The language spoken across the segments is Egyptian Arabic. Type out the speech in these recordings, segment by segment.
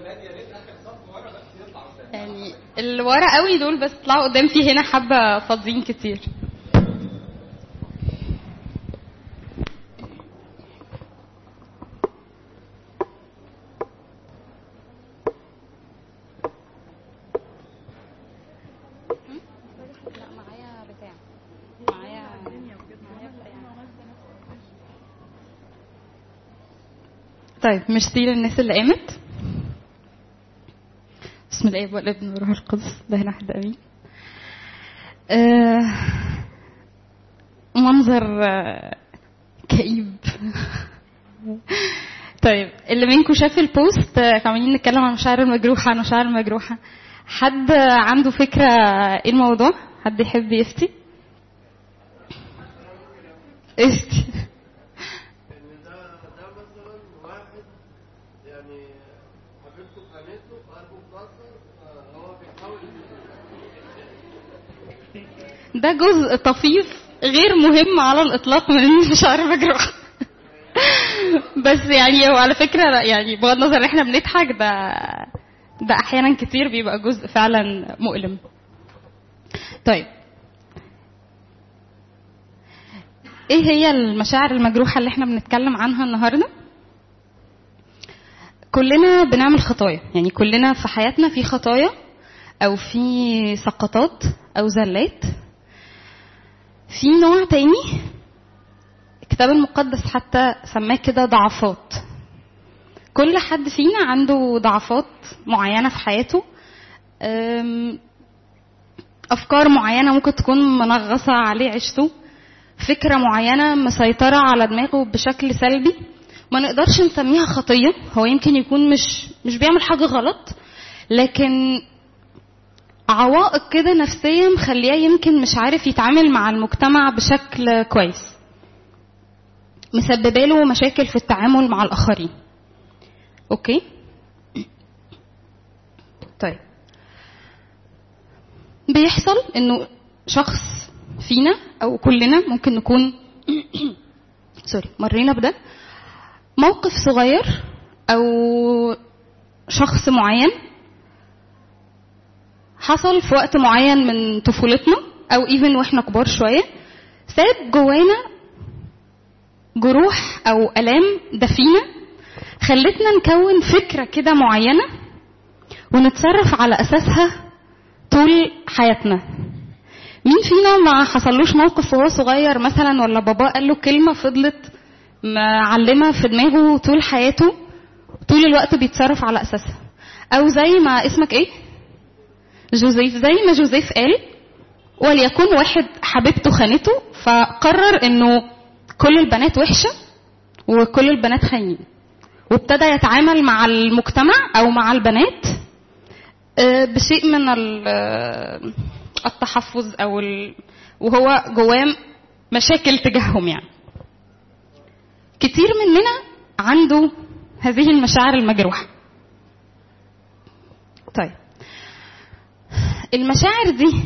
يعني اللي ورا قوي دول بس طلعوا قدام في هنا حبه فاضيين كتير لا معايا بتاع معايا طيب ميرسي للناس اللي قامت بسم الله والابن والروح القدس ده هنا حد امين آه منظر آه كئيب طيب اللي منكم شاف البوست آه، كانوا عمالين نتكلم عن المشاعر المجروحه المشاعر المجروحه حد عنده فكره ايه الموضوع حد يحب يفتي افتي ان ده ده مثلا واحد يعني حبيبته خانته قلبه اتكسر فهو بيحاول ده جزء طفيف غير مهم على الاطلاق من المشاعر المجروحه بس يعني هو على فكره لا، يعني بغض النظر ان احنا بنضحك ده ده احيانا كتير بيبقى جزء فعلا مؤلم طيب ايه هي المشاعر المجروحه اللي احنا بنتكلم عنها النهارده كلنا بنعمل خطايا يعني كلنا في حياتنا في خطايا او في سقطات او زلات في نوع تاني الكتاب المقدس حتى سماه كده ضعفات كل حد فينا عنده ضعفات معينة في حياته أم، أفكار معينة ممكن تكون منغصة عليه عيشته فكرة معينة مسيطرة على دماغه بشكل سلبي ما نقدرش نسميها خطية هو يمكن يكون مش مش بيعمل حاجة غلط لكن عوائق كده نفسية مخليه يمكن مش عارف يتعامل مع المجتمع بشكل كويس مسببه له مشاكل في التعامل مع الآخرين أوكي طيب بيحصل إنه شخص فينا أو كلنا ممكن نكون سوري مرينا بده موقف صغير أو شخص معين حصل في وقت معين من طفولتنا او ايفن واحنا كبار شويه ساب جوانا جروح او الام دفينه خلتنا نكون فكره كده معينه ونتصرف على اساسها طول حياتنا مين فينا ما حصلوش موقف وهو صغير مثلا ولا باباه قال له كلمه فضلت معلمه في دماغه طول حياته طول الوقت بيتصرف على اساسها او زي ما اسمك ايه جوزيف زي ما جوزيف قال وليكن واحد حبيبته خانته فقرر انه كل البنات وحشه وكل البنات خاينين وابتدى يتعامل مع المجتمع او مع البنات آه، بشيء من ال- آه، التحفظ او ال... وهو جواه مشاكل تجاههم يعني كتير مننا عنده هذه المشاعر المجروحه طيب المشاعر دي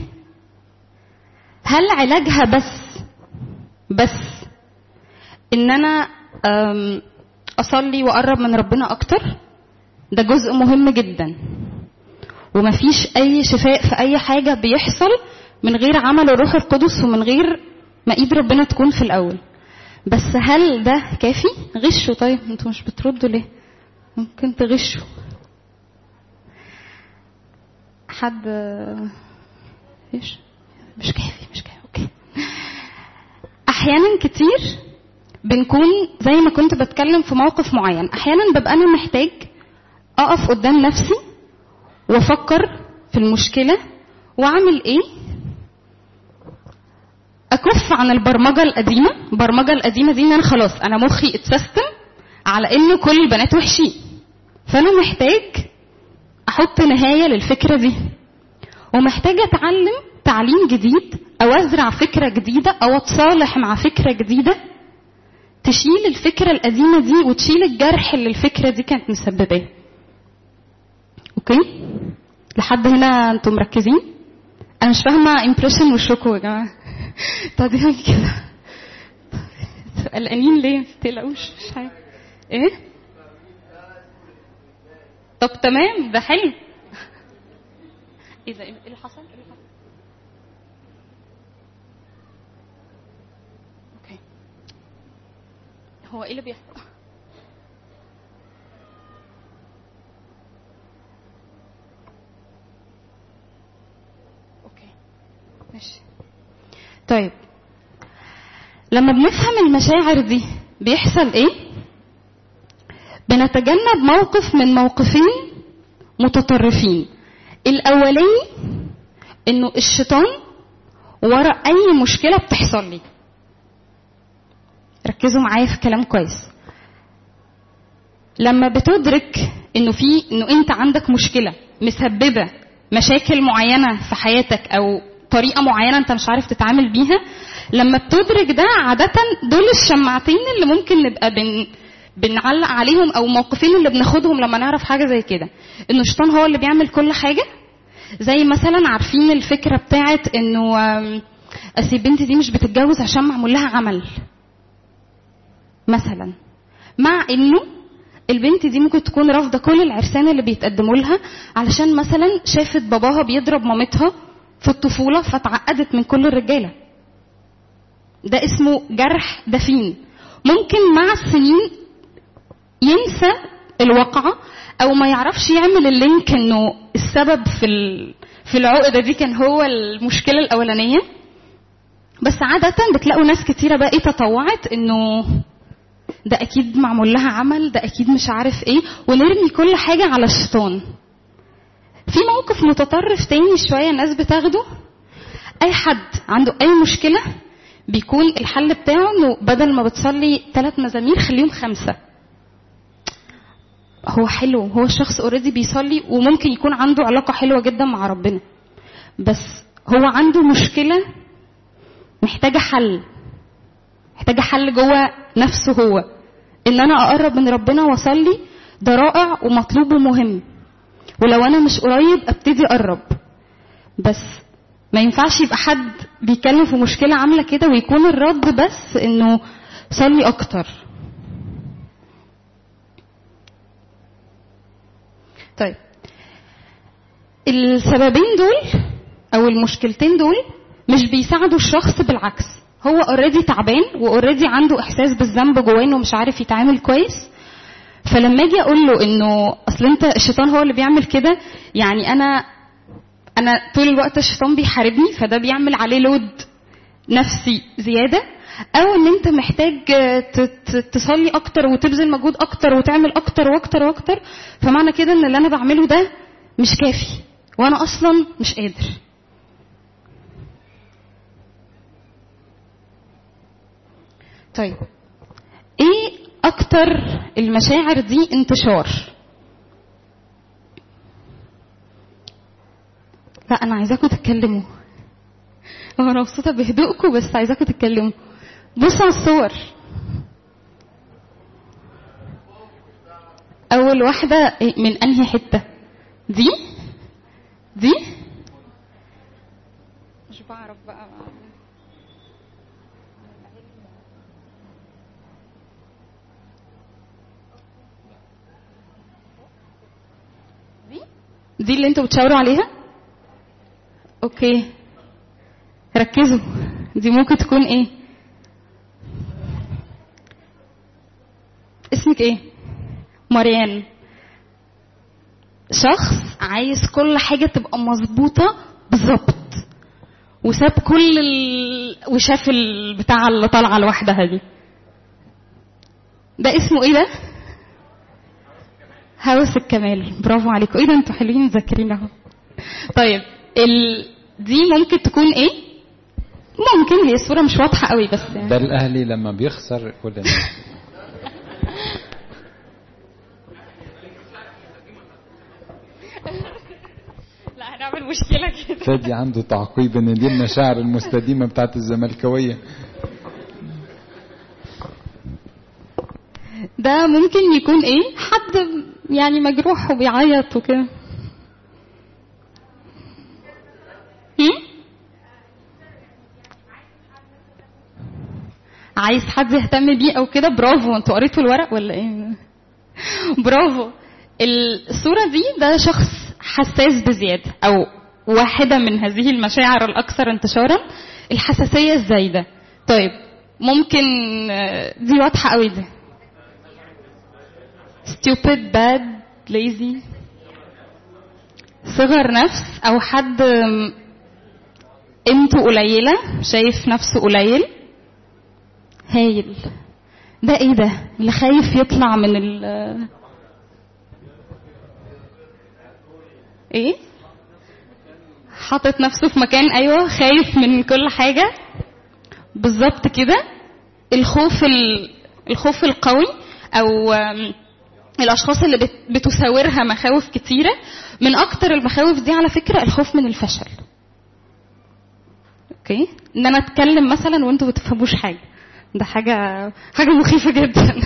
هل علاجها بس بس ان انا أم، اصلي واقرب من ربنا اكتر ده جزء مهم جدا ومفيش اي شفاء في اي حاجه بيحصل من غير عمل الروح القدس ومن غير ما ايد ربنا تكون في الاول بس هل ده كافي غشوا طيب انتوا مش بتردوا ليه ممكن تغشوا حد ايش مش كافي مش كافي اوكي احيانا كتير بنكون زي ما كنت بتكلم في موقف معين احيانا ببقى انا محتاج اقف قدام نفسي وافكر في المشكله واعمل ايه اكف عن البرمجه القديمه البرمجه القديمه دي ان انا خلاص انا مخي اتسيستم على ان كل البنات وحشين فانا محتاج احط نهايه للفكره دي ومحتاجه اتعلم تعليم جديد او ازرع فكره جديده او اتصالح مع فكره جديده تشيل الفكره القديمه دي وتشيل الجرح اللي الفكره دي كانت مسبباه اوكي لحد هنا انتم مركزين انا مش فاهمه امبريشن وشكو يا جماعه طب دي كده قلقانين ليه ما تقلقوش مش عارف ايه طب تمام ده حلو ايه ده ايه اللي حصل ايه اللي حصل اوكي هو ايه اللي بيحصل اوكي ماشي طيب لما بنفهم المشاعر دي بيحصل ايه بنتجنب موقف من موقفين متطرفين الاولاني انه الشيطان ورا اي مشكله بتحصل لي ركزوا معايا في كلام كويس لما بتدرك انه في انه انت عندك مشكله مسببه مشاكل معينه في حياتك او طريقه معينه انت مش عارف تتعامل بيها لما بتدرك ده عاده دول الشماعتين اللي ممكن نبقى بن بنعلق عليهم او موقفين اللي بناخدهم لما نعرف حاجه زي كده انه الشيطان هو اللي بيعمل كل حاجه زي مثلا عارفين الفكره بتاعت انه آم، اصل البنت دي مش بتتجوز عشان معمول لها عمل مثلا مع انه البنت دي ممكن تكون رافضه كل العرسان اللي بيتقدموا لها علشان مثلا شافت باباها بيضرب مامتها في الطفوله فتعقدت من كل الرجاله ده اسمه جرح دفين ممكن مع السنين ينسى الواقعة أو ما يعرفش يعمل اللينك إنه السبب في ال- في العقدة دي كان هو المشكلة الأولانية بس عادة بتلاقوا ناس كتيرة بقى إيه تطوعت إنه ده أكيد معمول لها عمل ده أكيد مش عارف إيه ونرمي كل حاجة على الشيطان في موقف متطرف تاني شوية الناس بتاخده أي حد عنده أي مشكلة بيكون الحل بتاعه إنه بدل ما بتصلي ثلاث مزامير خليهم خمسة هو حلو هو الشخص اوريدي بيصلي وممكن يكون عنده علاقة حلوة جدا مع ربنا بس هو عنده مشكلة محتاجة حل محتاجة حل جوه نفسه هو ان انا اقرب من ربنا واصلي ده رائع ومطلوب ومهم ولو انا مش قريب ابتدي اقرب بس ما ينفعش يبقى حد بيتكلم في مشكلة عاملة كده ويكون الرد بس انه صلي اكتر طيب السببين دول او المشكلتين دول مش بيساعدوا الشخص بالعكس هو اوريدي تعبان واوريدي عنده احساس بالذنب جواه انه مش عارف يتعامل كويس فلما اجي اقول له انه اصل انت الشيطان هو اللي بيعمل كده يعني انا انا طول الوقت الشيطان بيحاربني فده بيعمل عليه لود نفسي زياده او ان انت محتاج ت- ت- تصلي اكتر وتبذل مجهود اكتر وتعمل اكتر واكتر واكتر فمعنى كده ان اللي انا بعمله ده مش كافي وانا اصلا مش قادر طيب ايه اكتر المشاعر دي انتشار لا انا عايزاكم تتكلموا هو انا مبسوطه بهدوءكم بس عايزاكم تتكلموا بصوا على الصور اول واحده من انهي حته دي دي مش بعرف بقى دي دي اللي انتوا بتشاوروا عليها اوكي ركزوا دي ممكن تكون ايه اسمك ايه مريان شخص عايز كل حاجة تبقى مظبوطة بالظبط وساب كل ال... وشاف البتاع اللي طالعة لوحدها دي ده اسمه ايه ده؟ هوس الكمال برافو عليكم ايه ده انتوا حلوين مذاكرين اهو طيب ال... دي ممكن تكون ايه؟ ممكن هي الصورة مش واضحة قوي بس يعني. ده الاهلي لما بيخسر كل الناس لا هنعمل مشكلة كده فادي عنده تعقيب ان دي المشاعر المستديمه بتاعت الزملكاويه ده ممكن يكون ايه حد يعني مجروح وبيعيط وكده هم؟ عايز حد يهتم بيه او كده برافو انتوا قريتوا الورق ولا ايه برافو الصورة دي ده شخص حساس بزيادة أو واحدة من هذه المشاعر الأكثر انتشارا الحساسية الزايدة طيب ممكن آه، دي واضحة قوي دي stupid bad lazy صغر نفس أو حد آم، قيمته قليلة شايف نفسه قليل هايل ده ايه ده اللي خايف يطلع من ال ايه حاطط نفسه في مكان ايوه خايف من كل حاجه بالظبط كده الخوف ال... الخوف القوي او آم، الاشخاص اللي بت... بتساورها مخاوف كتيره من اكتر المخاوف دي على فكره الخوف من الفشل اوكي ان انا اتكلم مثلا وانتوا ما تفهموش حاجه ده حاجه حاجه مخيفه جدا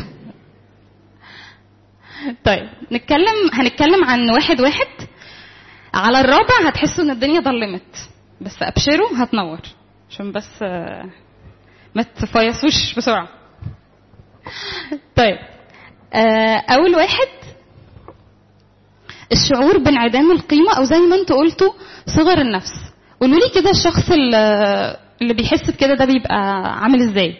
طيب نتكلم هنتكلم عن واحد واحد على الرابع هتحسوا ان الدنيا ضلمت بس ابشروا هتنور عشان بس آه، ما تفيصوش بسرعه طيب آه، اول واحد الشعور بانعدام القيمه او زي ما انتوا قلتوا صغر النفس قولوا لي كده الشخص اللي اللي بيحس بكده ده بيبقى عامل ازاي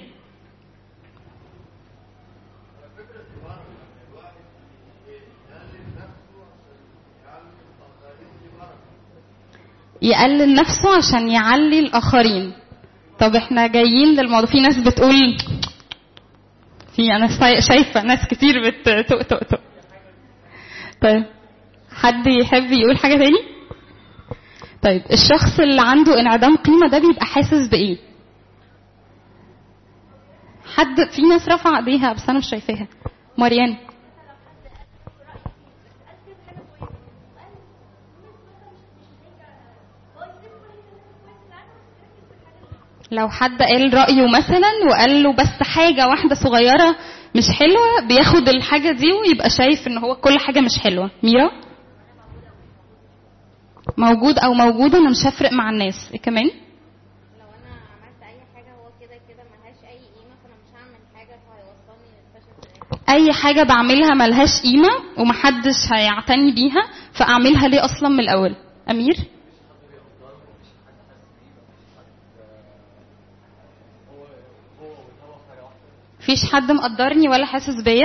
يقلل نفسه عشان يعلي الاخرين طب احنا جايين للموضوع في ناس بتقول في انا سا- شايفه ناس كتير بتتق تق تق طيب حد يحب يقول حاجه تاني طيب الشخص اللي عنده انعدام قيمه ده بيبقى حاسس بايه حد في ناس رفع ايديها بس انا مش شايفاها مريان لو حد قال رأيه مثلا وقال له بس حاجة واحدة صغيرة مش حلوة بياخد الحاجة دي ويبقى شايف ان هو كل حاجة مش حلوة ميرا موجود او موجودة انا مش هفرق مع الناس ايه كمان لو انا عملت اي حاجه هو كده كده ملهاش اي قيمه فانا مش هعمل حاجه فهيوصلني للفشل في الآخر. اي حاجة بعملها ملهاش قيمة ومحدش هيعتني بيها فاعملها ليه اصلا من الاول امير فيش حد مقدرني ولا حاسس بيا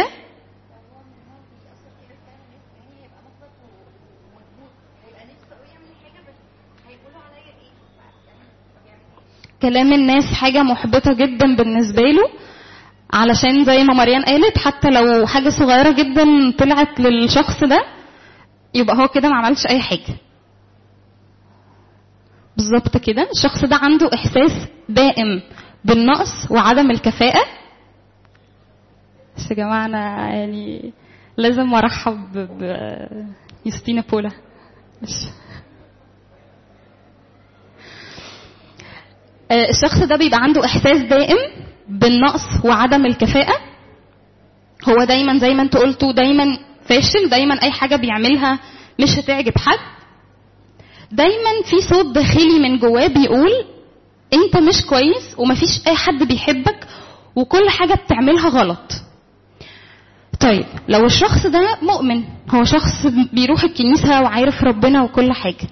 كلام الناس حاجة محبطة جدا بالنسبة له علشان زي ما مريان قالت حتى لو حاجة صغيرة جدا طلعت للشخص ده يبقى هو كده ما عملش أي حاجة بالظبط كده الشخص ده عنده إحساس دائم بالنقص وعدم الكفاءة بس يا جماعة أنا يعني لازم أرحب بيوستينا بولا مش آه، الشخص ده بيبقى عنده احساس دائم بالنقص وعدم الكفاءه هو دايما زي ما انتوا قلتوا دايما فاشل دايما اي حاجه بيعملها مش هتعجب حد دايما في صوت داخلي من جواه بيقول انت مش كويس ومفيش اي حد بيحبك وكل حاجه بتعملها غلط طيب لو الشخص ده مؤمن هو شخص بيروح الكنيسه وعارف ربنا وكل حاجه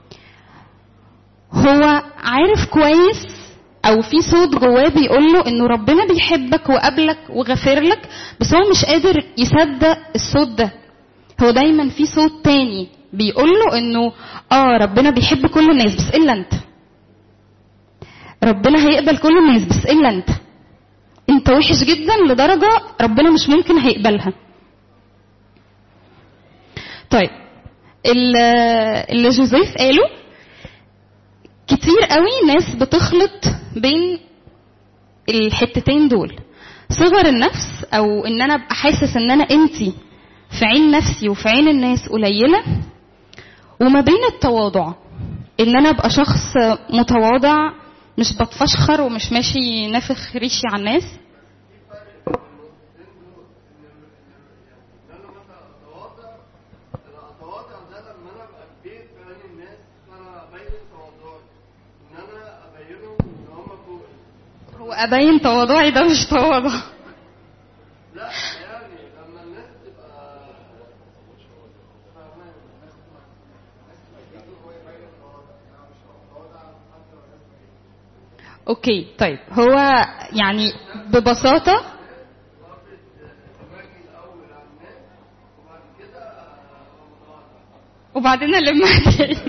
هو عارف كويس او في صوت جواه بيقول له انه ربنا بيحبك وقابلك وغفر لك بس هو مش قادر يصدق الصوت ده هو دايما في صوت تاني بيقول له انه اه ربنا بيحب كل الناس بس الا انت ربنا هيقبل كل الناس بس الا انت انت وحش جدا لدرجه ربنا مش ممكن هيقبلها طيب ال- اللي جوزيف قاله كتير قوي ناس بتخلط بين الحتتين دول صغر النفس او ان انا ابقى حاسس ان انا قيمتي في عين نفسي وفي عين الناس قليله وما بين التواضع ان انا ابقى شخص متواضع مش بتفشخر ومش ماشي نافخ ريشي على الناس ان انا مثلا اتواضع الاتواضع ده لما انا ابقى كبير في عين الناس فانا ابين تواضعي ان انا ابينهم ان هم فوقي هو ابين تواضعي ده مش تواضع لا يعني لما الناس تبقى اوكي طيب هو يعني ببساطه وبعدين المها تاني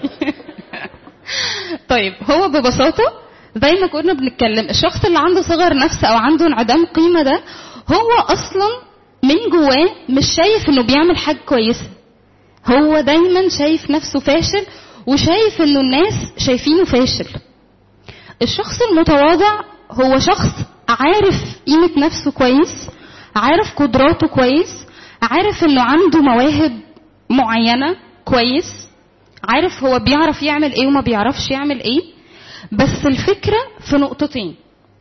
طيب هو ببساطه زي ما كنا بنتكلم الشخص اللي عنده صغر نفس او عنده انعدام قيمه ده هو اصلا من جواه مش شايف انه بيعمل حاجه كويسه هو دايما شايف نفسه فاشل وشايف انه الناس شايفينه فاشل الشخص المتواضع هو شخص عارف قيمة نفسه كويس عارف قدراته كويس عارف انه عنده مواهب معينة كويس عارف هو بيعرف يعمل ايه وما بيعرفش يعمل ايه بس الفكرة في نقطتين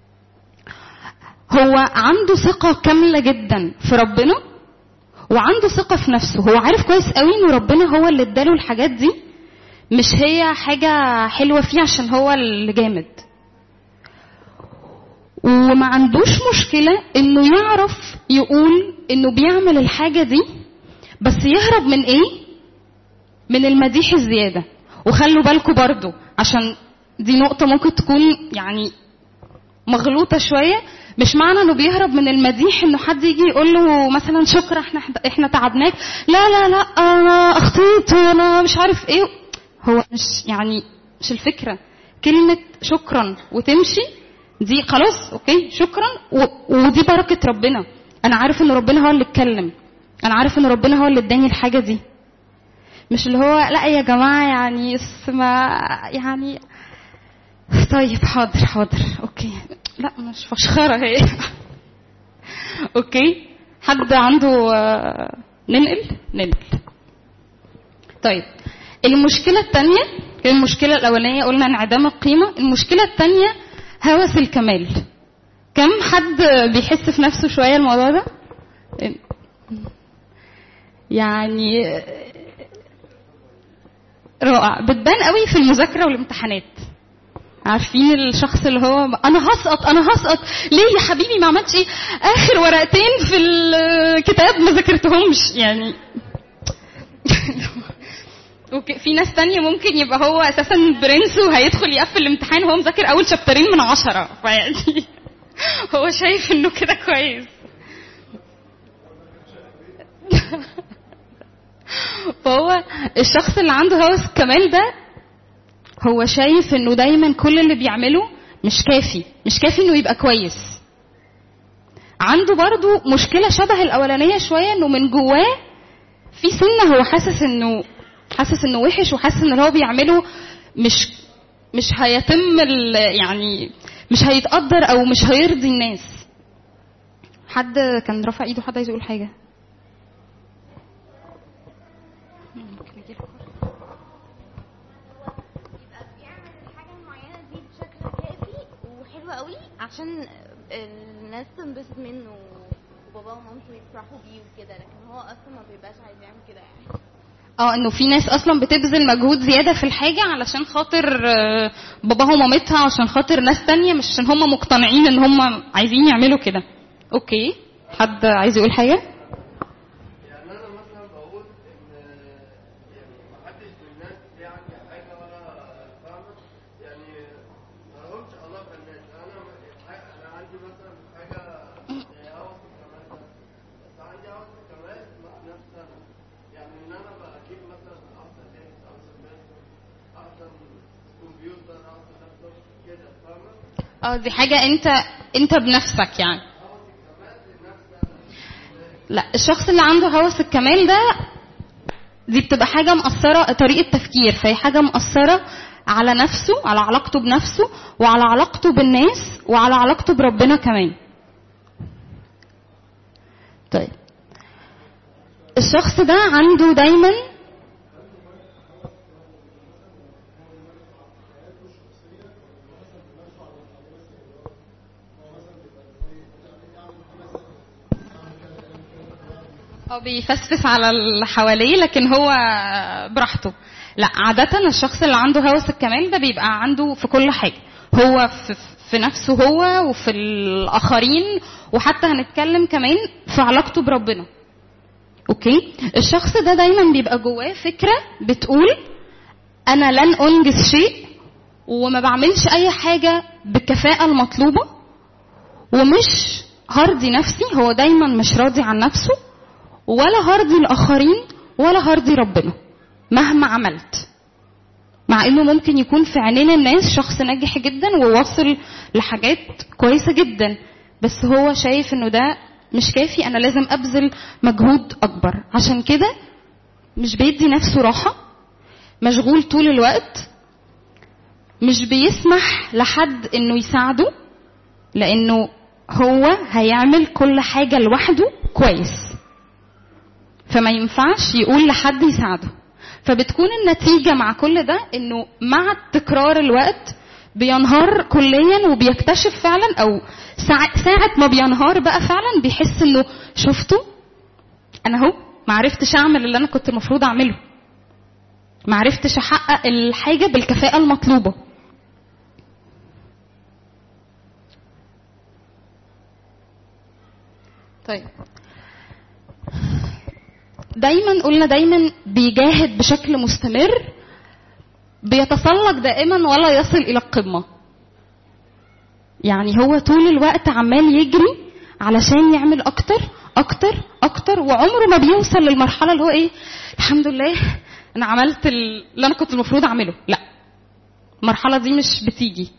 هو عنده ثقة كاملة جدا في ربنا وعنده ثقة في نفسه هو عارف كويس قوي ان ربنا هو اللي اداله الحاجات دي مش هي حاجة حلوة فيه عشان هو اللي جامد وما عندوش مشكلة انه يعرف يقول انه بيعمل الحاجة دي بس يهرب من ايه من المديح الزيادة وخلوا بالكم برضو عشان دي نقطة ممكن تكون يعني مغلوطة شوية مش معنى انه بيهرب من المديح انه حد يجي يقول له مثلا شكرا احنا احنا تعبناك لا لا لا انا اخطيت وانا مش عارف ايه هو مش يعني مش الفكرة كلمة شكرا وتمشي دي خلاص اوكي شكرا و... ودي بركة ربنا انا عارف ان ربنا هو اللي اتكلم انا عارف ان ربنا هو اللي اداني الحاجة دي مش اللي هو لا يا جماعة يعني اسمع يعني طيب حاضر حاضر اوكي لا مش فشخرة هي اوكي حد عنده آه، ننقل ننقل طيب المشكلة الثانية المشكلة الأولانية قلنا انعدام القيمة المشكلة الثانية هوس الكمال كم حد بيحس في نفسه شوية الموضوع ده يعني رائع بتبان قوي في المذاكرة والامتحانات عارفين الشخص اللي هو انا هسقط انا هسقط ليه يا حبيبي ما عملتش ايه اخر ورقتين في الكتاب ما ذاكرتهمش يعني اوكي في ناس تانية ممكن يبقى هو اساسا برنس وهيدخل يقفل الامتحان وهو مذاكر اول شابترين من عشرة فيعني هو شايف انه كده كويس فهو الشخص اللي عنده هوس الكمال ده هو شايف انه دايما كل اللي بيعمله مش كافي مش كافي انه يبقى كويس عنده برضو مشكلة شبه الأولانية شوية انه من جواه في سنة هو حاسس انه حاسس انه وحش وحاسس ان اللي هو بيعمله مش مش هيتم ال- يعني مش هيتقدر او مش هيرضي الناس حد كان رافع ايده حد عايز يقول حاجة ممكن أجيب يبقى بيعمل الحاجة المعينة دي بشكل كافي وحلو قوي عشان الناس تنبسط منه وباباه ومامته يفرحوا بيه وكده لكن هو اصلا ما بيبقاش عايز يعمل كده يعني اه انه في ناس اصلا بتبذل مجهود زياده في الحاجه علشان خاطر آه، باباها ومامتها عشان خاطر ناس تانية مش عشان هم مقتنعين ان هم عايزين يعملوا كده اوكي حد عايز يقول حاجه يعني انا مثلا بقول ان يعني ما حدش من الناس بيعمل حاجه ولا فاهمه يعني ما لهمش علاقه الناس انا الح- انا عندي مثلا حاجه زي هوس الكمال ده بس عندي هوس الكمال مع نفسي انا يعني ان انا بجيب مثلا احسن لبس احسن بيت احسن كمبيوتر احسن لابتوب كده فاهمه اه دي حاجه انت انت بنفسك يعني لا الشخص اللي عنده هوس الكمال ده دي بتبقى حاجه مأثره طريقه تفكير فهي حاجه مأثره على نفسه على علاقته بنفسه وعلى علاقته بالناس وعلى علاقته بربنا كمان طيب الشخص ده عنده دايما هو بيفسفس على اللي حواليه لكن هو براحته لا عادة الشخص اللي عنده هوس الكمال ده بيبقى عنده في كل حاجة هو في, في نفسه هو وفي الآخرين وحتى هنتكلم كمان في علاقته بربنا اوكي الشخص ده دايما بيبقى جواه فكرة بتقول انا لن انجز شيء وما بعملش اي حاجه بالكفاءه المطلوبه ومش هرضي نفسي هو دايما مش راضي عن نفسه ولا هرضي الاخرين ولا هرضي ربنا مهما عملت مع انه ممكن يكون في عينين الناس شخص ناجح جدا وواصل لحاجات كويسه جدا بس هو شايف انه ده مش كافي انا لازم ابذل مجهود اكبر عشان كده مش بيدي نفسه راحه مشغول طول الوقت مش بيسمح لحد انه يساعده لانه هو هيعمل كل حاجه لوحده كويس فما ينفعش يقول لحد يساعده فبتكون النتيجة مع كل ده انه مع تكرار الوقت بينهار كليا وبيكتشف فعلا او ساعة, ساعة ما بينهار بقى فعلا بيحس انه شفتوا انا اهو ما عرفتش اعمل اللي انا كنت المفروض اعمله ما عرفتش احقق الحاجة بالكفاءة المطلوبة طيب دايما قلنا دايما بيجاهد بشكل مستمر بيتسلق دائما ولا يصل الى القمه يعني هو طول الوقت عمال يجري علشان يعمل اكتر اكتر اكتر وعمره ما بيوصل للمرحله اللي هو ايه الحمد لله انا عملت اللي انا كنت المفروض اعمله لا المرحله دي مش بتيجي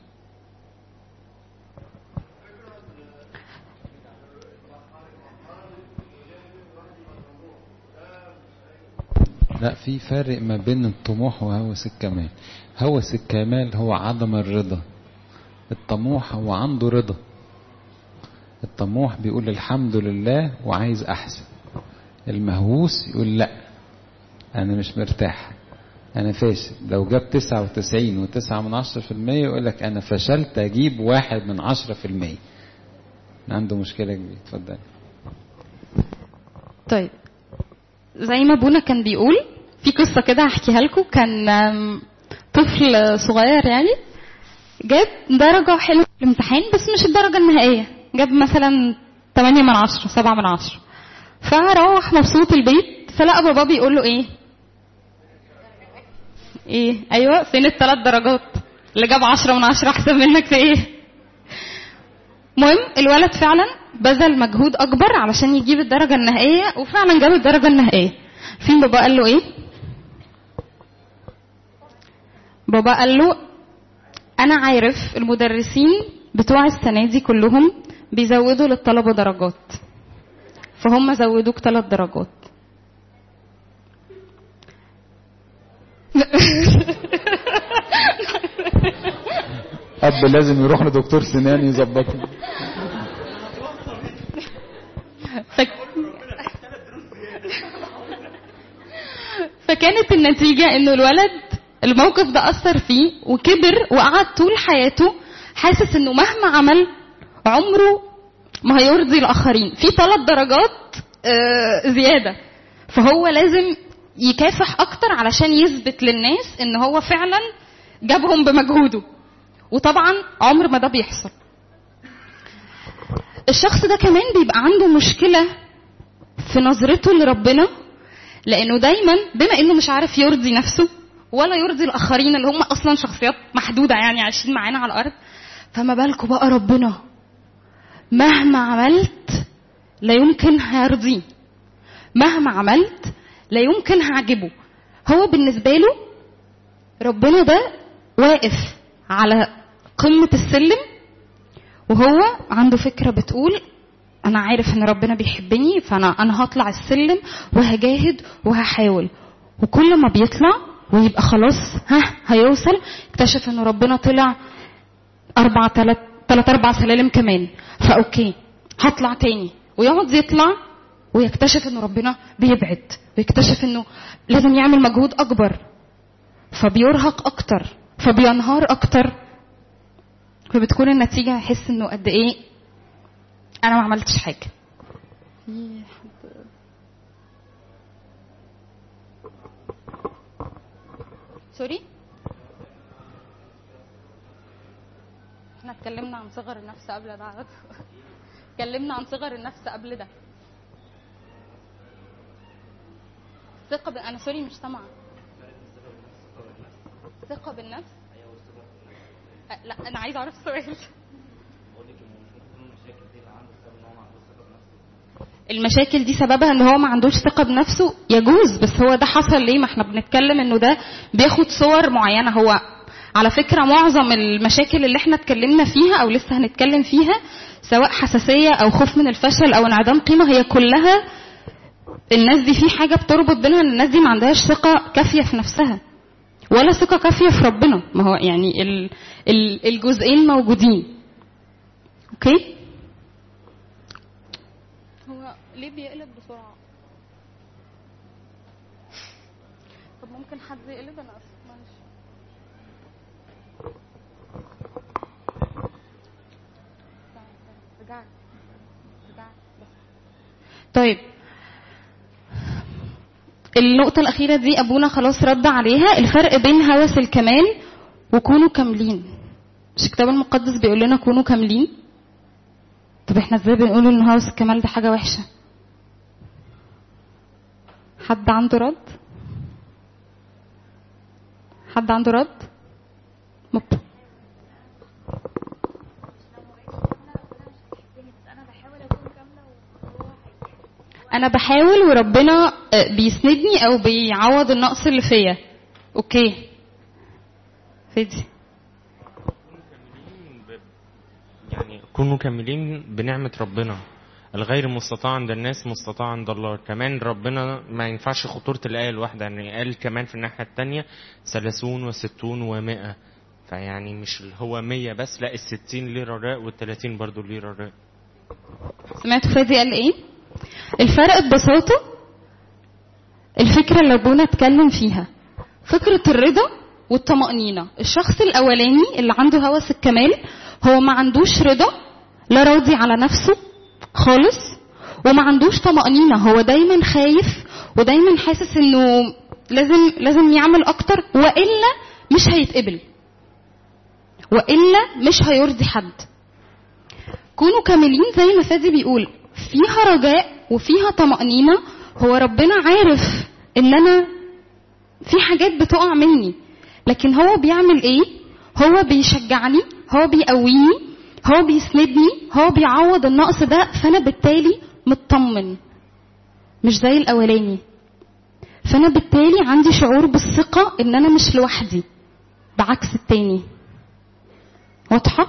لا في فرق ما بين الطموح وهوس الكمال هوس الكمال هو عدم الرضا الطموح هو عنده رضا الطموح بيقول الحمد لله وعايز احسن المهووس يقول لا انا مش مرتاح انا فاشل لو جاب تسعة وتسعين وتسعة من عشرة في المية يقول لك انا فشلت اجيب واحد من عشرة في المية عنده مشكلة كبيرة اتفضل طيب زي ما ابونا كان بيقول في قصه كده هحكيها لكم كان آم، طفل صغير يعني جاب درجه حلوه في الامتحان بس مش الدرجه النهائيه جاب مثلا 8 من 10 7 من 10 فروح مبسوط البيت فلقى باباه بيقول له ايه ايه ايوه فين الثلاث درجات اللي جاب 10 من 10 احسن منك في ايه المهم الولد فعلا بذل مجهود اكبر علشان يجيب الدرجه النهائيه وفعلا جاب الدرجه النهائيه فين بابا قال له ايه بابا قال له انا عارف المدرسين بتوع السنه دي كلهم بيزودوا للطلبه درجات فهم زودوك ثلاث درجات اب لازم يروح لدكتور سنان يظبطه فك... فكانت النتيجة انه الولد الموقف ده اثر فيه وكبر وقعد طول حياته حاسس انه مهما عمل عمره ما هيرضي الاخرين في ثلاث درجات آه، زيادة فهو لازم يكافح اكتر علشان يثبت للناس ان هو فعلا جابهم بمجهوده وطبعا عمر ما ده بيحصل الشخص ده كمان بيبقى عنده مشكلة في نظرته لربنا لأنه دايما بما إنه مش عارف يرضي نفسه ولا يرضي الآخرين اللي هم أصلا شخصيات محدودة يعني عايشين معانا على الأرض فما بالكوا بقى ربنا مهما عملت لا يمكن هيرضيه مهما عملت لا يمكن هعجبه هو بالنسبة له ربنا ده واقف على قمة السلم وهو عنده فكرة بتقول أنا عارف إن ربنا بيحبني فأنا أنا هطلع السلم وهجاهد وهحاول وكل ما بيطلع ويبقى خلاص ها هيوصل اكتشف إن ربنا طلع أربع تلات تلات أربع سلالم كمان فأوكي هطلع تاني ويقعد يطلع ويكتشف إن ربنا بيبعد ويكتشف إنه لازم يعمل مجهود أكبر فبيرهق أكتر فبينهار أكتر فبتكون النتيجة يحس انه قد ايه انا ما عملتش حاجة في حد سوري احنا اتكلمنا عن صغر النفس قبل ده عارف اتكلمنا عن صغر النفس قبل ده ثقة ب... انا سوري مش سامعة ثقة بالنفس لا انا عايزه اعرف السؤال المشاكل دي سببها ان هو ما عندوش ثقه بنفسه يجوز بس هو ده حصل ليه ما احنا بنتكلم انه ده بياخد صور معينه هو على فكره معظم المشاكل اللي احنا اتكلمنا فيها او لسه هنتكلم فيها سواء حساسيه او خوف من الفشل او انعدام قيمه هي كلها الناس دي في حاجه بتربط بينها ان الناس دي ما عندهاش ثقه كافيه في نفسها ولا ثقه كافيه في ربنا ما هو يعني ال ال الجزئين موجودين اوكي هو ليه بيقلب بسرعه طب ممكن حد يقلب انا اسف معلش رجعت رجعت طيب النقطة الأخيرة دي أبونا خلاص رد عليها الفرق بين هوس الكمال وكونوا كاملين مش الكتاب المقدس بيقول لنا كونوا كاملين طب احنا ازاي بنقول ان هوس الكمال ده حاجة وحشة حد عنده رد حد عنده رد مب. انا بحاول وربنا آه، بيسندني او بيعوض النقص اللي فيا اوكي فدي يعني كونوا كاملين بنعمة ربنا الغير مستطاع عند الناس مستطاع عند الله كمان ربنا ما ينفعش خطورة الآية الواحدة يعني قال كمان في الناحية التانية ثلاثون وستون ومائة فيعني مش هو مية بس لا الستين ليه رجاء والتلاتين برضو ليه رجاء سمعتوا فادي قال ايه الفرق ببساطة الفكرة اللي ابونا اتكلم فيها فكرة الرضا والطمأنينة الشخص الأولاني اللي عنده هوس الكمال هو ما عندوش رضا لا راضي على نفسه خالص وما عندوش طمأنينة هو دايما خايف ودايما حاسس انه لازم لازم يعمل اكتر والا مش هيتقبل والا مش هيرضي حد كونوا كاملين زي ما فادي بيقول فيها رجاء وفيها طمأنينة هو ربنا عارف ان انا في حاجات بتقع مني لكن هو بيعمل ايه هو بيشجعني هو بيقويني هو بيسندني هو بيعوض النقص ده فانا بالتالي مطمن مش زي الاولاني فانا بالتالي عندي شعور بالثقة ان انا مش لوحدي بعكس التاني واضحة؟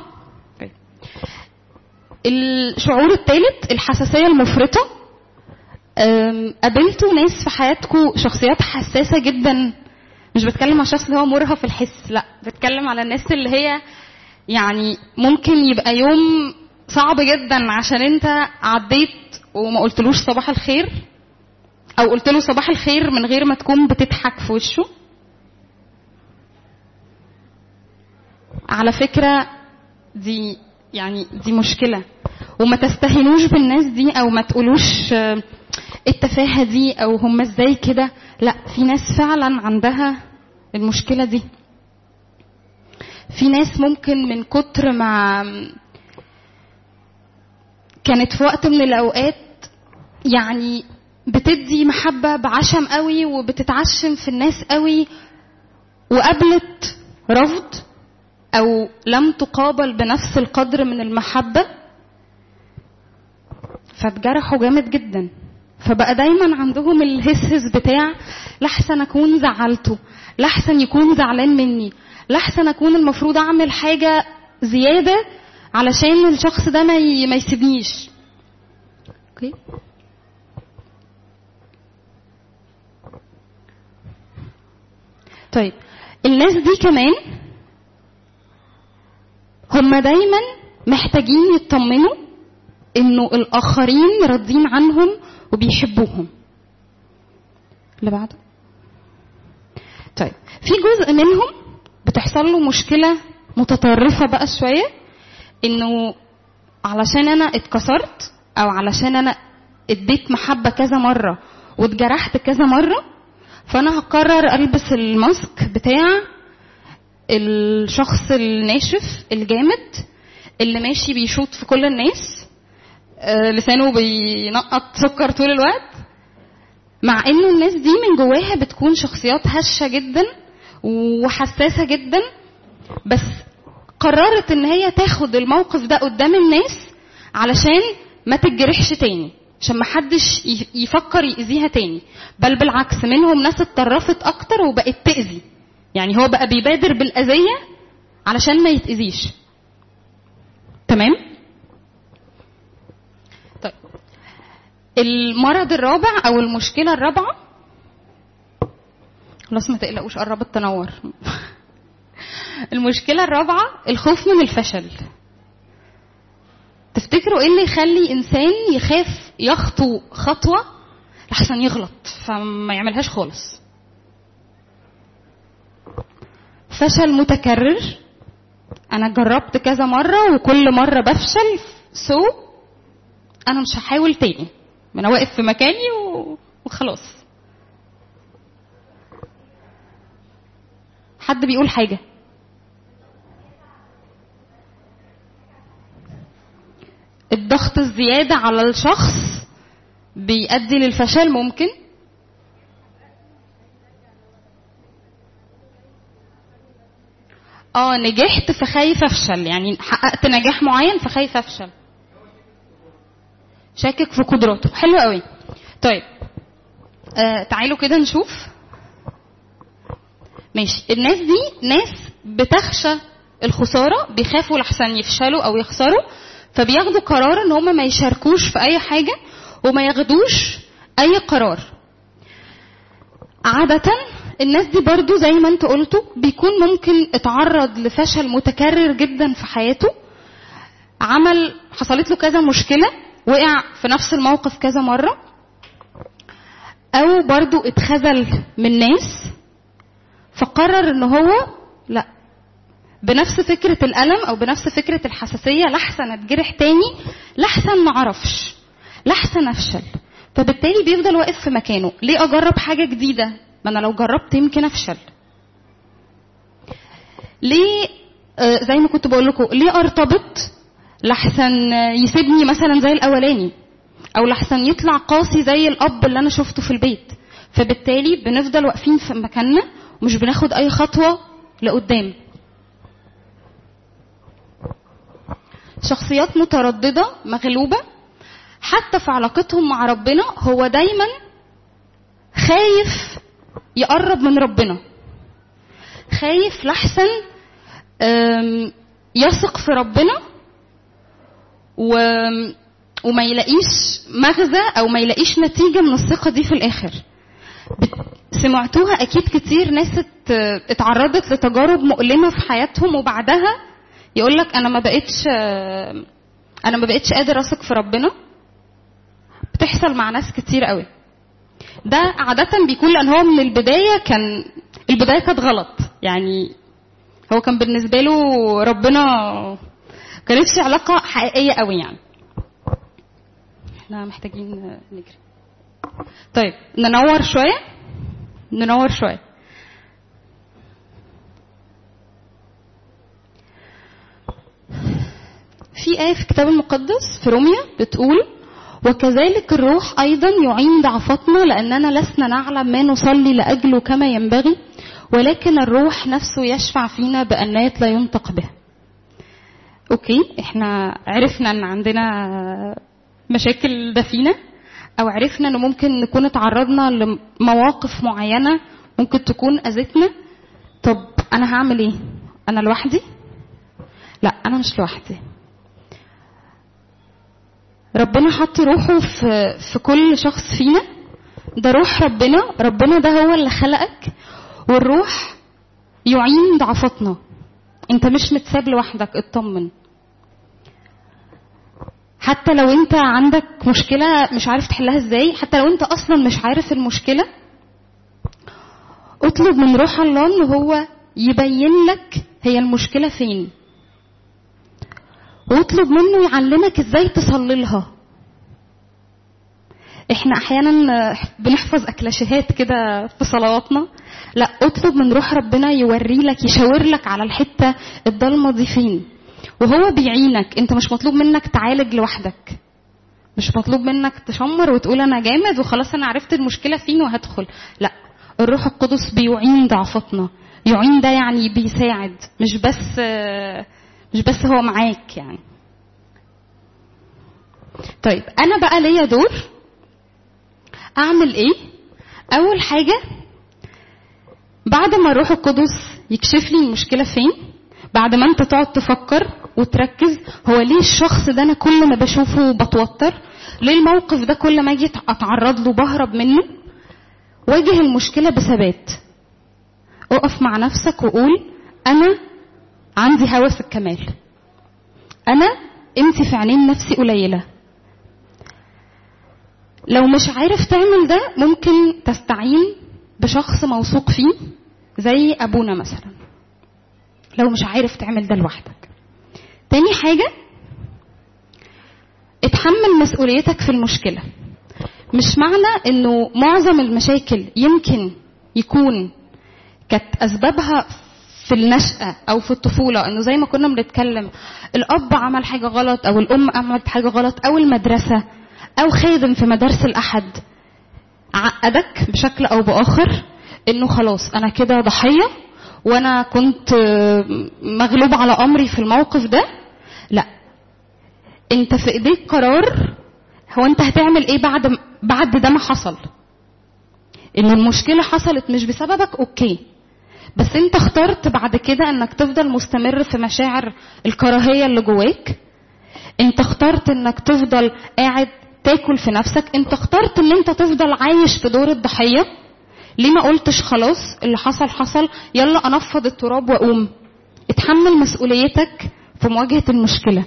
الشعور الثالث الحساسية المفرطة أم، قابلتوا ناس في حياتكم شخصيات حساسة جدا مش بتكلم على الشخص اللي هو مرهف الحس لا بتكلم على الناس اللي هي يعني ممكن يبقى يوم صعب جدا عشان انت عديت وما قلتلوش صباح الخير او قلت له صباح الخير من غير ما تكون بتضحك في وشه على فكرة دي يعني دي مشكلة وما تستهينوش بالناس دي او ما تقولوش آه، التفاهة دي او هم ازاي كده لا في ناس فعلا عندها المشكلة دي في ناس ممكن من كتر ما كانت في وقت من الاوقات يعني بتدي محبة بعشم قوي وبتتعشم في الناس قوي وقابلت رفض او لم تقابل بنفس القدر من المحبة فاتجرحوا جامد جدا فبقى دايما عندهم الهسهس بتاع لحسن اكون زعلته لحسن يكون زعلان مني لحسن اكون المفروض اعمل حاجة زيادة علشان الشخص ده ما ي- ما يسيبنيش اوكي طيب الناس دي كمان هم دايما محتاجين يطمنوا انه الاخرين راضين عنهم وبيحبوهم اللي بعده طيب في جزء منهم بتحصل له مشكلة متطرفة بقى شوية انه علشان انا اتكسرت او علشان انا اديت محبة كذا مرة واتجرحت كذا مرة فانا هقرر البس الماسك بتاع الشخص الناشف الجامد اللي ماشي بيشوط في كل الناس آه، لسانه بينقط سكر طول الوقت مع انه الناس دي من جواها بتكون شخصيات هشة جدا وحساسة جدا بس قررت ان هي تاخد الموقف ده قدام الناس علشان ما تتجرحش تاني عشان ما حدش ي- يفكر يأذيها تاني بل بالعكس منهم ناس اتطرفت اكتر وبقت تأذي يعني هو بقى بيبادر بالأذية علشان ما يتأذيش تمام طيب المرض الرابع او المشكله الرابعه خلاص ما تقلقوش قربت تنور المشكله الرابعه الخوف من الفشل تفتكروا ايه اللي يخلي انسان يخاف يخطو خطوه لحسن يغلط فما يعملهاش خالص فشل متكرر انا جربت كذا مره وكل مره بفشل سو انا مش هحاول تاني ما انا واقف في مكاني و... وخلاص حد بيقول حاجه الضغط الزياده على الشخص بيؤدي للفشل ممكن اه نجحت فخايف افشل يعني حققت نجاح معين فخايف افشل شاكك في قدراته حلو قوي طيب آه تعالوا كده نشوف ماشي الناس دي ناس بتخشى الخسارة بيخافوا لحسن يفشلوا أو يخسروا فبياخدوا قرار إن هم ما يشاركوش في أي حاجة وما ياخدوش أي قرار عادة الناس دي برضو زي ما انتوا قلتوا بيكون ممكن اتعرض لفشل متكرر جدا في حياته عمل حصلت له كذا مشكلة وقع في نفس الموقف كذا مرة او برضو اتخذل من ناس فقرر ان هو لا بنفس فكرة الألم أو بنفس فكرة الحساسية لحسن أتجرح تاني لحسن معرفش لحسن أفشل فبالتالي بيفضل واقف في مكانه ليه أجرب حاجة جديدة ما أنا لو جربت يمكن أفشل ليه آه زي ما كنت بقول لكم ليه أرتبط لحسن يسيبني مثلا زي الأولاني أو لحسن يطلع قاسي زي الأب اللي أنا شفته في البيت فبالتالي بنفضل واقفين في مكاننا ومش بناخد أي خطوة لقدام شخصيات مترددة مغلوبة حتى في علاقتهم مع ربنا هو دايما خايف يقرب من ربنا خايف لحسن يثق في ربنا و وما يلاقيش مغزى او ما يلاقيش نتيجة من الثقة دي في الاخر سمعتوها اكيد كتير ناس اتعرضت لتجارب مؤلمة في حياتهم وبعدها يقول لك انا ما بقتش انا ما بقتش قادر اثق في ربنا بتحصل مع ناس كتير قوي ده عادة بيكون لان هو من البداية كان البداية كانت غلط يعني هو كان بالنسبة له ربنا كانتش علاقة حقيقية قوي يعني احنا محتاجين نجري طيب ننور شوية ننور شوية في آية في الكتاب المقدس في روميا بتقول وكذلك الروح أيضا يعين ضعفتنا لأننا لسنا نعلم ما نصلي لأجله كما ينبغي ولكن الروح نفسه يشفع فينا بأنات لا ينطق بها اوكي احنا عرفنا ان عندنا مشاكل دفينة او عرفنا ان ممكن نكون اتعرضنا لمواقف معينة ممكن تكون اذتنا طب انا هعمل ايه انا لوحدي لا انا مش لوحدي ربنا حط روحه في في كل شخص فينا ده روح ربنا ربنا ده هو اللي خلقك والروح يعين ضعفتنا انت مش متساب لوحدك اطمن حتى لو انت عندك مشكلة مش عارف تحلها ازاي حتى لو انت اصلا مش عارف المشكلة اطلب من روح الله ان هو يبين لك هي المشكلة فين واطلب منه يعلمك ازاي تصلي لها احنا احيانا بنحفظ اكلاشيهات كده في صلواتنا لا اطلب من روح ربنا يوري لك يشاور لك على الحته الضلمه دي فين وهو بيعينك انت مش مطلوب منك تعالج لوحدك مش مطلوب منك تشمر وتقول انا جامد وخلاص انا عرفت المشكله فين وهدخل لا الروح القدس بيعين ضعفتنا يعين ده يعني بيساعد مش بس مش بس هو معاك يعني طيب انا بقى ليا دور اعمل ايه اول حاجه بعد ما الروح القدس يكشف لي المشكله فين بعد ما انت تقعد تفكر وتركز هو ليه الشخص ده انا كل ما بشوفه بتوتر ليه الموقف ده كل ما اجي اتعرض له بهرب منه واجه المشكله بثبات اقف مع نفسك وقول انا عندي هوس الكمال انا انت في عينين نفسي قليله لو مش عارف تعمل ده ممكن تستعين بشخص موثوق فيه زي ابونا مثلا لو مش عارف تعمل ده لوحدك تاني حاجه اتحمل مسؤوليتك في المشكله مش معنى انه معظم المشاكل يمكن يكون كانت اسبابها في النشأة أو في الطفولة إنه زي ما كنا بنتكلم الأب عمل حاجة غلط أو الأم عملت حاجة غلط أو المدرسة أو خادم في مدارس الأحد عقدك بشكل أو بآخر إنه خلاص أنا كده ضحية وأنا كنت مغلوب على أمري في الموقف ده لا أنت في إيديك قرار هو أنت هتعمل إيه بعد بعد ده ما حصل إن المشكلة حصلت مش بسببك أوكي بس انت اخترت بعد كده انك تفضل مستمر في مشاعر الكراهيه اللي جواك انت اخترت انك تفضل قاعد تاكل في نفسك انت اخترت ان انت تفضل عايش في دور الضحيه ليه ما قلتش خلاص اللي حصل حصل يلا انفض التراب واقوم اتحمل مسؤوليتك في مواجهه المشكله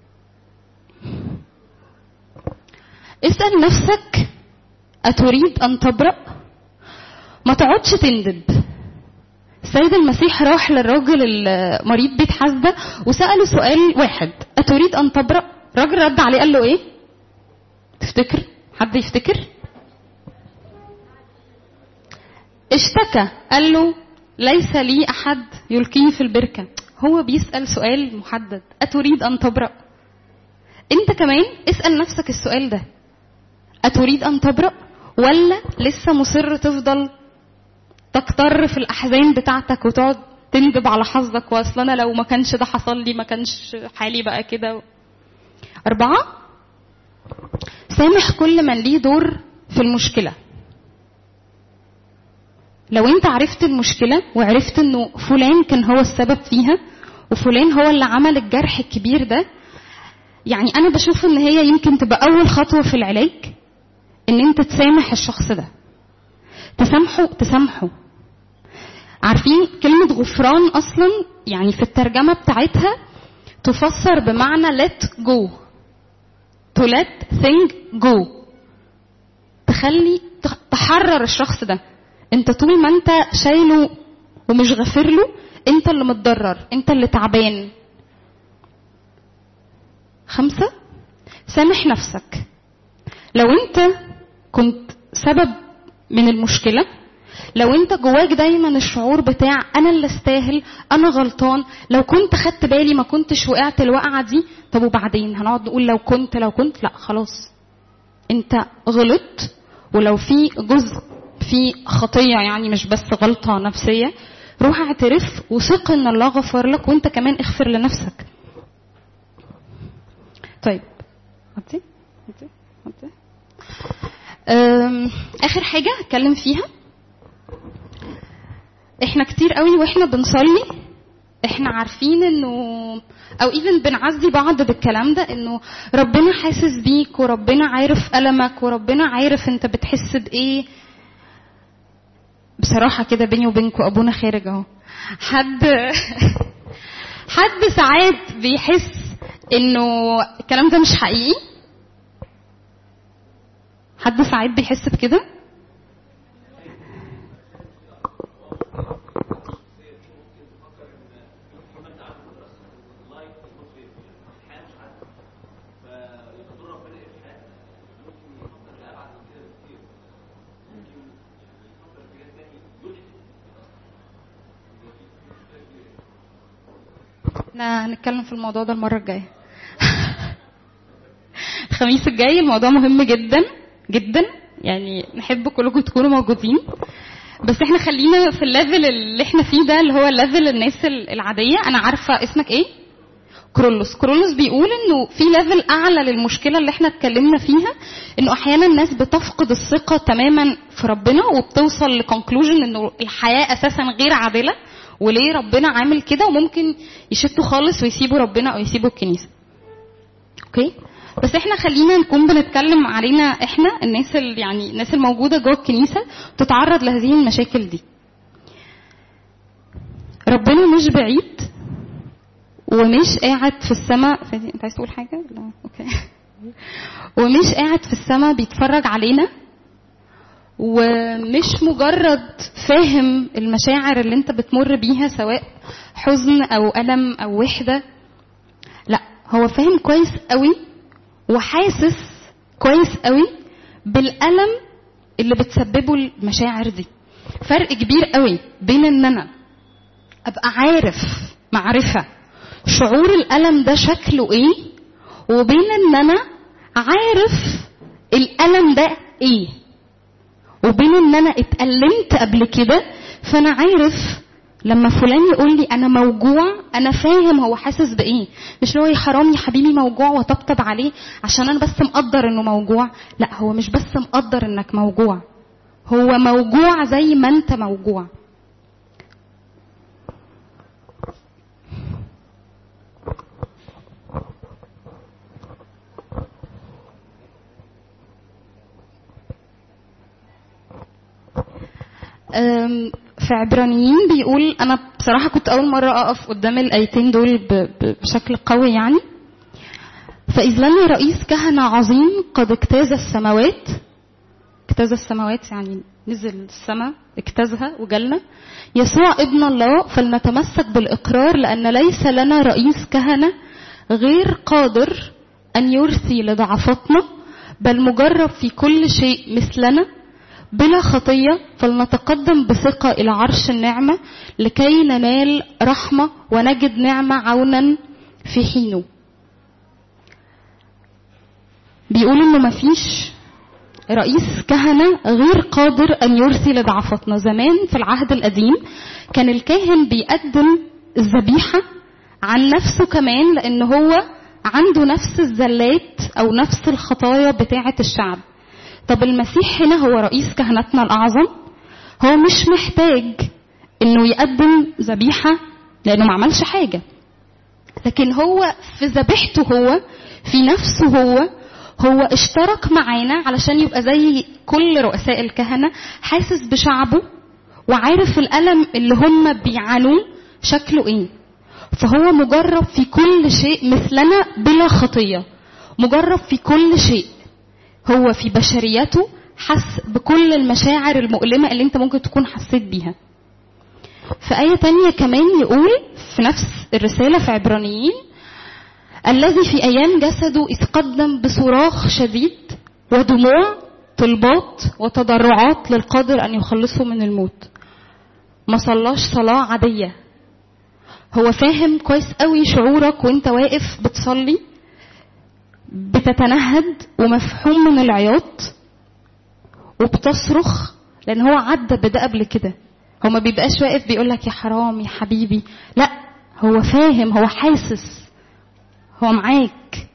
اسال نفسك اتريد ان تبرأ ما تقعدش تندب السيد المسيح راح للراجل المريض بيت حسده وسأله سؤال واحد أتريد أن تبرأ؟ الراجل رد عليه قال له إيه؟ تفتكر؟ حد يفتكر؟ اشتكى قال له ليس لي أحد يلقيني في البركة هو بيسأل سؤال محدد أتريد أن تبرأ؟ أنت كمان اسأل نفسك السؤال ده أتريد أن تبرأ؟ ولا لسه مصر تفضل تكتر في الاحزان بتاعتك وتقعد تندب على حظك واصل انا لو ما كانش ده حصل لي ما كانش حالي بقى كده اربعه سامح كل من ليه دور في المشكله لو انت عرفت المشكله وعرفت انه فلان كان هو السبب فيها وفلان هو اللي عمل الجرح الكبير ده يعني انا بشوف ان هي يمكن تبقى اول خطوه في العلاج ان انت تسامح الشخص ده تسامحه تسامحه عارفين كلمة غفران أصلا يعني في الترجمة بتاعتها تفسر بمعنى let go to let thing go تخلي تحرر الشخص ده انت طول ما انت شايله ومش غافر له انت اللي متضرر انت اللي تعبان خمسة سامح نفسك لو انت كنت سبب من المشكله لو انت جواك دايما الشعور بتاع انا اللي استاهل انا غلطان لو كنت خدت بالي ما كنتش وقعت الوقعه دي طب وبعدين هنقعد نقول لو كنت لو كنت لا خلاص انت غلطت ولو في جزء في خطيه يعني مش بس غلطه نفسيه روح اعترف وثق ان الله غفر لك وانت كمان اغفر لنفسك طيب هاتي هاتي هاتي اخر حاجه اتكلم فيها احنا كتير قوي واحنا بنصلي احنا عارفين انه او ايفن بنعزي بعض بالكلام ده انه ربنا حاسس بيك وربنا عارف المك وربنا عارف انت بتحس بايه بصراحه كده بيني وبينكم ابونا خارج اهو حد حد ساعات بيحس انه الكلام ده مش حقيقي حد ساعات بيحس بكده احنا هنتكلم في الموضوع ده المره الجايه الخميس الجاي الموضوع مهم جدا جدا يعني نحب كلكم تكونوا موجودين بس احنا خلينا في الليفل اللي احنا فيه ده اللي هو الليفل الناس العاديه انا عارفه اسمك ايه كرولوس كرولوس بيقول انه في ليفل اعلى للمشكله اللي احنا اتكلمنا فيها انه احيانا الناس بتفقد الثقه تماما في ربنا وبتوصل لكونكلوجن انه الحياه اساسا غير عادله وليه ربنا عامل كده وممكن يشتوا خالص ويسيبوا ربنا او يسيبوا الكنيسه اوكي بس احنا خلينا نكون بنتكلم علينا احنا الناس اللي يعني الناس الموجوده جوه الكنيسه تتعرض لهذه المشاكل دي ربنا مش بعيد ومش قاعد في السماء فادي انت عايز تقول حاجه لا اوكي ومش قاعد في السماء بيتفرج علينا ومش مجرد فاهم المشاعر اللي انت بتمر بيها سواء حزن او الم او وحده لا هو فاهم كويس قوي وحاسس كويس قوي بالالم اللي بتسببه المشاعر دي فرق كبير قوي بين ان انا ابقى عارف معرفه شعور الالم ده شكله ايه وبين ان انا عارف الالم ده ايه وبين ان انا اتألمت قبل كده فانا عارف لما فلان يقول لي انا موجوع انا فاهم هو حاسس بايه مش اللي هو يا حرام يا حبيبي موجوع وطبطب عليه عشان انا بس مقدر انه موجوع لا هو مش بس مقدر انك موجوع هو موجوع زي ما انت موجوع أم، في عبرانيين بيقول انا بصراحه كنت اول مره اقف قدام الايتين دول ب- ب- بشكل قوي يعني فاذ لنا رئيس كهنه عظيم قد اجتاز السماوات اجتاز السماوات يعني نزل السماء اجتازها وجالنا يسوع ابن الله فلنتمسك بالاقرار لان ليس لنا رئيس كهنه غير قادر ان يرثي لضعفاتنا بل مجرب في كل شيء مثلنا بلا خطية فلنتقدم بثقة إلى عرش النعمة لكي ننال رحمة ونجد نعمة عونا في حينه بيقول إنه مفيش رئيس كهنة غير قادر أن يرثي لضعفاتنا زمان في العهد القديم كان الكاهن بيقدم الذبيحة عن نفسه كمان لأن هو عنده نفس الزلات أو نفس الخطايا بتاعة الشعب طب المسيح هنا هو رئيس كهنتنا الأعظم هو مش محتاج إنه يقدم ذبيحة لأنه ما عملش حاجة لكن هو في ذبيحته هو في نفسه هو هو اشترك معانا علشان يبقى زي كل رؤساء الكهنة حاسس بشعبه وعارف الألم اللي هم بيعانوه شكله ايه فهو مجرب في كل شيء مثلنا بلا خطية مجرب في كل شيء هو في بشريته حس بكل المشاعر المؤلمة اللي انت ممكن تكون حسيت بيها في آية تانية كمان يقول في نفس الرسالة في عبرانيين الذي في أيام جسده إذ قدم بصراخ شديد ودموع طلبات وتضرعات للقادر أن يخلصه من الموت ما صلاش صلاة عادية هو فاهم كويس قوي شعورك وانت واقف بتصلي بتتنهد ومفحوم من العياط وبتصرخ لان هو عدى بده قبل كده هو ما بيبقاش واقف بيقول لك يا حرام يا حبيبي لا هو فاهم هو حاسس هو معاك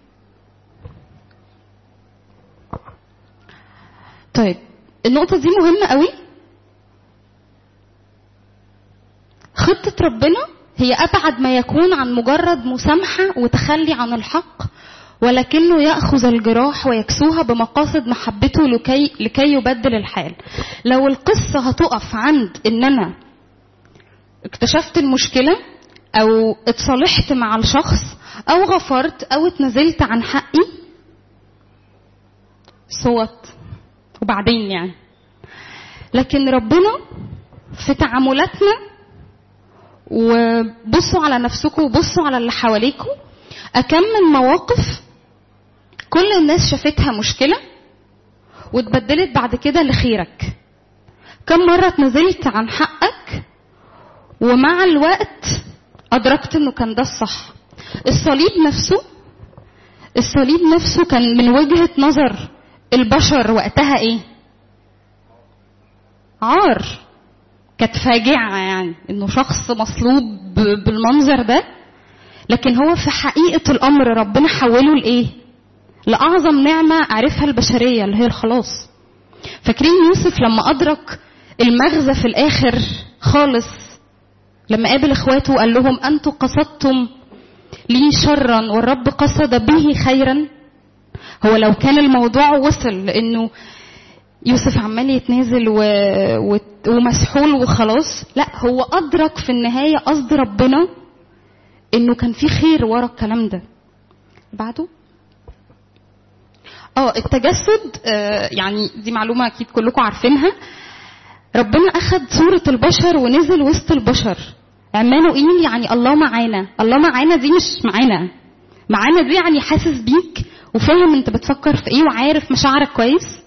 طيب النقطة دي مهمة قوي خطة ربنا هي أبعد ما يكون عن مجرد مسامحة وتخلي عن الحق ولكنه يأخذ الجراح ويكسوها بمقاصد محبته لكي, لكي يبدل الحال لو القصة هتقف عند ان انا اكتشفت المشكلة او اتصالحت مع الشخص او غفرت او اتنازلت عن حقي صوت وبعدين يعني لكن ربنا في تعاملاتنا وبصوا على نفسكم وبصوا على اللي حواليكم أكم من مواقف كل الناس شافتها مشكلة واتبدلت بعد كده لخيرك كم مرة اتنزلت عن حقك ومع الوقت أدركت إنه كان ده الصح الصليب نفسه الصليب نفسه كان من وجهة نظر البشر وقتها إيه؟ عار كانت فاجعة يعني إنه شخص مصلوب بالمنظر ده لكن هو في حقيقة الأمر ربنا حوله لإيه؟ لأعظم نعمة عرفها البشرية اللي هي الخلاص فاكرين يوسف لما أدرك المغزى في الآخر خالص لما قابل إخواته وقال لهم أنتم قصدتم لي شرا والرب قصد به خيرا هو لو كان الموضوع وصل لأنه يوسف عمال يتنازل و... و... ومسحول وخلاص لا هو أدرك في النهاية قصد ربنا إنه كان في خير ورا الكلام ده بعده اه التجسد آه يعني دي معلومة أكيد كلكم عارفينها ربنا أخذ صورة البشر ونزل وسط البشر عمانوئيل يعني الله معانا الله معانا دي مش معانا معانا دي يعني حاسس بيك وفاهم انت بتفكر في ايه وعارف مشاعرك كويس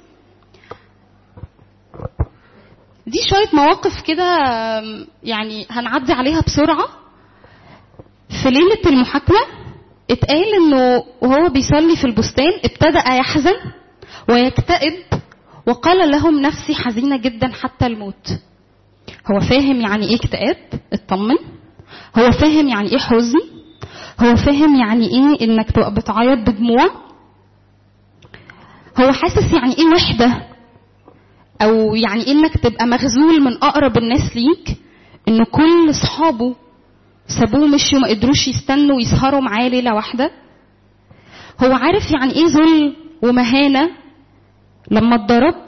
دي شوية مواقف كده آم، يعني هنعدي عليها بسرعة في ليلة المحاكمة اتقال انه وهو بيصلي في البستان ابتدأ يحزن ويكتئب وقال لهم نفسي حزينة جدا حتى الموت هو فاهم يعني ايه اكتئاب اطمن هو فاهم يعني ايه حزن هو فاهم يعني ايه انك تبقى بتعيط بدموع هو حاسس يعني ايه وحدة او يعني انك تبقى مخذول من اقرب الناس ليك ان كل اصحابه سابوه مشوا ما قدروش يستنوا يسهروا معاه ليله واحده هو عارف يعني ايه ذل ومهانه لما اتضرب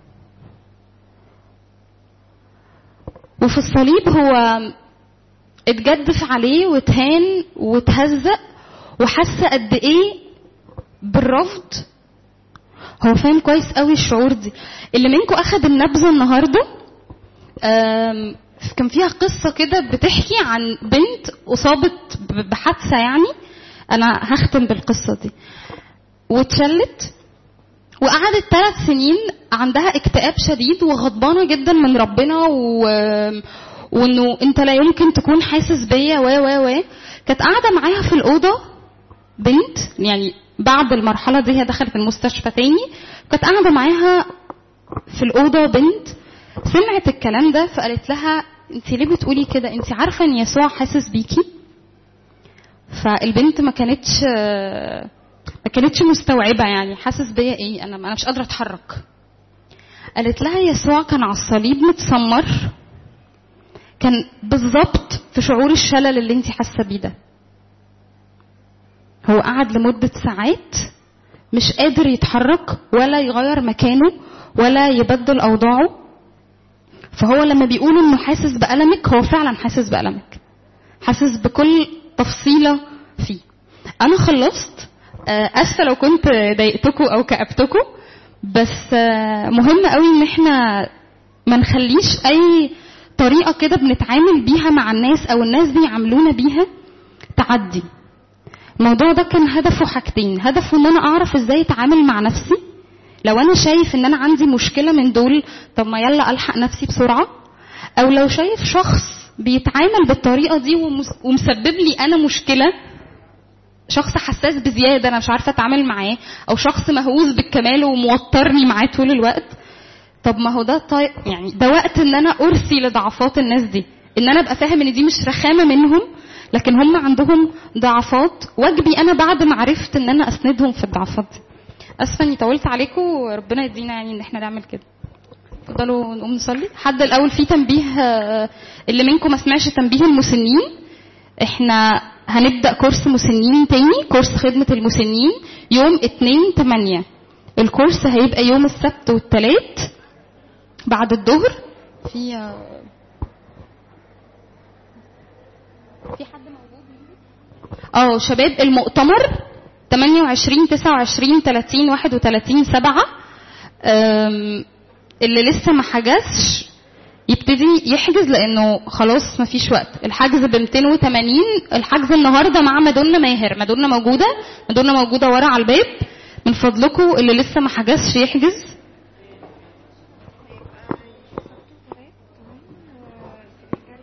وفي الصليب هو اتجدف عليه واتهان واتهزق وحس قد ايه بالرفض هو فاهم كويس قوي الشعور دي اللي منكم اخد النبذه النهارده آم، كان فيها قصه كده بتحكي عن بنت اصابت ب- بحادثه يعني انا هختم بالقصه دي واتشلت وقعدت ثلاث سنين عندها اكتئاب شديد وغضبانه جدا من ربنا و... وانه انت لا يمكن تكون حاسس بيا و و و كانت قاعده معاها في الاوضه بنت يعني بعد المرحله دي هي دخلت المستشفى تاني كانت قاعده معاها في الاوضه بنت سمعت الكلام ده فقالت لها انت ليه بتقولي كده انت عارفه ان يسوع حاسس بيكي فالبنت ما كانتش ما كانتش مستوعبه يعني حاسس بيا ايه انا انا مش قادره اتحرك قالت لها يسوع كان على الصليب متسمر كان بالظبط في شعور الشلل اللي انت حاسه بيه ده هو قعد لمدة ساعات مش قادر يتحرك ولا يغير مكانه ولا يبدل أوضاعه فهو لما بيقول انه حاسس بألمك هو فعلا حاسس بألمك حاسس بكل تفصيلة فيه أنا خلصت آه، اسفه لو كنت ضايقتكم او كأبتكم بس آه، مهم قوي ان احنا ما نخليش اي طريقه كده بنتعامل بيها مع الناس او الناس بيعاملونا بيها تعدي الموضوع ده كان هدفه حاجتين هدفه ان انا اعرف ازاي اتعامل مع نفسي لو انا شايف ان انا عندي مشكله من دول طب ما يلا الحق نفسي بسرعه او لو شايف شخص بيتعامل بالطريقه دي ومس- ومسبب لي انا مشكله شخص حساس بزياده انا مش عارفه اتعامل معاه او شخص مهووس بالكمال وموترني معاه طول الوقت طب ما هو ده طي... يعني ده وقت ان انا ارثي لضعفات الناس دي ان انا ابقى فاهم ان دي مش رخامه منهم لكن هم عندهم ضعفات واجبي انا بعد ما عرفت ان انا اسندهم في الضعفات دي اسفه اني طولت عليكم وربنا يدينا يعني ان احنا نعمل كده اتفضلوا نقوم نصلي حد الاول في تنبيه آه، اللي منكم ما سمعش تنبيه المسنين احنا هنبدا كورس مسنين تاني كورس خدمه المسنين يوم 2 8 الكورس هيبقى يوم السبت والثلاث بعد الظهر في آه، في حد موجود اه شباب المؤتمر 28 29 30 31 7 أم، اللي لسه ما حجزش يبتدي يحجز لانه خلاص ما فيش وقت الحجز ب 280 الحجز النهارده مع مادونا ماهر مادونا موجوده مادونا موجوده ورا على الباب من فضلكم اللي لسه ما حجزش يحجز